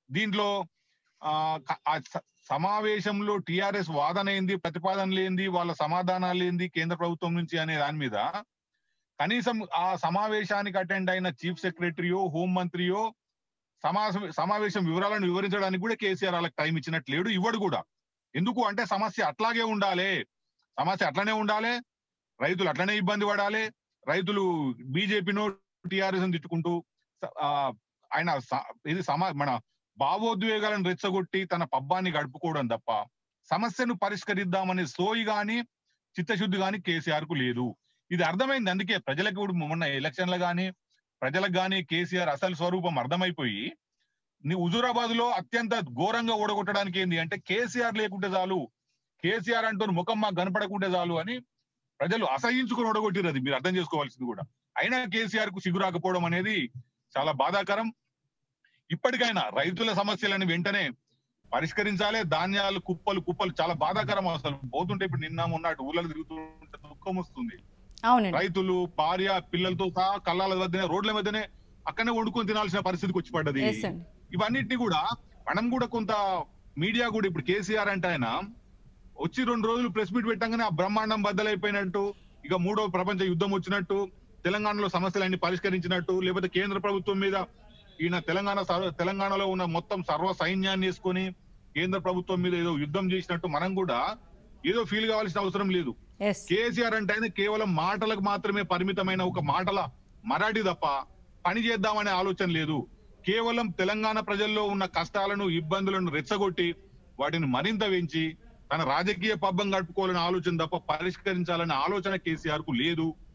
దీంట్లో ఆ క- ఆ స- సమావేశంలో టిఆర్ఎస్ వాదన ఏంది ప్రతిపాదన లేంది వాళ్ళ సమాధానాలు ఏంది కేంద్ర ప్రభుత్వం నుంచి అనే దాని మీద కనీసం ఆ సమావేశానికి అటెండ్ అయిన చీఫ్ సెక్రటరీయో హోం మంత్రియో సమావేశం సమావేశం వివరాలను వివరించడానికి కూడా కేసీఆర్ వాళ్ళకి టైం ఇచ్చినట్లు లేడు ఇవ్వడు కూడా ఎందుకు అంటే సమస్య అట్లాగే ఉండాలి సమస్య అట్లనే ఉండాలి రైతులు అట్లనే ఇబ్బంది పడాలి రైతులు బీజేపీనో టిఆర్ఎస్ తిట్టుకుంటూ స- ఆ, ఆయన స- ఇది సమా మన భావోద్వేగాలను రెచ్చగొట్టి తన పబ్బాన్ని గడుపుకోవడం తప్ప సమస్యను పరిష్కరిద్దామనే సోయి గాని చిత్తశుద్ధి గాని కేసీఆర్ కు లేదు ఇది అర్థమైంది అందుకే ప్రజలకు ఇప్పుడు మొన్న ఎలక్షన్లు గాని ప్రజలకు గాని కేసీఆర్ అసలు స్వరూపం అర్థమైపోయి నీ హుజూరాబాద్ లో అత్యంత ఘోరంగా ఓడగొట్టడానికి ఏంది అంటే కేసీఆర్ లేకుంటే చాలు కేసీఆర్ అంటూ ముఖం మాకు కనపడకుంటే చాలు అని ప్రజలు అసహించుకుని ఓడగొట్టిరు అది మీరు అర్థం చేసుకోవాల్సింది కూడా అయినా కేసీఆర్ కు సిగ్గు రాకపోవడం అనేది చాలా బాధాకరం ఇప్పటికైనా రైతుల సమస్యలను వెంటనే పరిష్కరించాలి ధాన్యాలు కుప్పలు కుప్పలు చాలా బాధాకరం అసలు పోతుంటే ఇప్పుడు నిన్న మొన్నటి ఊళ్ళలో తిరుగుతుంటే దుఃఖం వస్తుంది అవునండి రైతులు భార్య పిల్లలతో సహా కళ్ళాల మధ్యనే రోడ్ల మధ్యనే అక్కడనే వండుకొని తినాల్సిన పరిస్థితికి వచ్చి పడ్డది ఎస్ అండి ఇవన్నిటిని కూడా మనం కూడా కొంత మీడియా కూడా ఇప్పుడు కేసీఆర్ అంటే ఆయన వచ్చి రెండు రోజులు ప్రెస్ మీట్ పెట్టంగానే ఆ బ్రహ్మాండం బద్దలైపోయినట్టు ఇక మూడో ప్రపంచ యుద్ధం వచ్చినట్టు తెలంగాణలో సమస్యలన్నీ పరిష్కరించినట్టు లేకపోతే కేంద్ర ప్రభుత్వం మీద ఈయన తెలంగాణ సర్వ- తెలంగాణలో ఉన్న మొత్తం సర్వ సైన్యాన్ని వేసుకొని కేంద్ర ప్రభుత్వం మీద ఏదో యుద్ధం చేసినట్టు మనం కూడా ఏదో ఫీల్ కావాల్సిన అవసరం లేదు ఎస్ కేసీఆర్ అంటే ఆయన కేవలం మాటలకు మాత్రమే పరిమితమైన ఒక మాటల మరాఠీ తప్ప పని చేద్దామనే ఆలోచన లేదు కేవలం తెలంగాణ ప్రజల్లో ఉన్న కష్టాలను ఇబ్బందులను రెచ్చగొట్టి వాటిని మరింత పెంచి తన రాజకీయ పబ్బం గడుపుకోవాలనే ఆలోచన తప్ప పరిష్కరించాలనే ఆలోచన కేసీఆర్ కు లేదు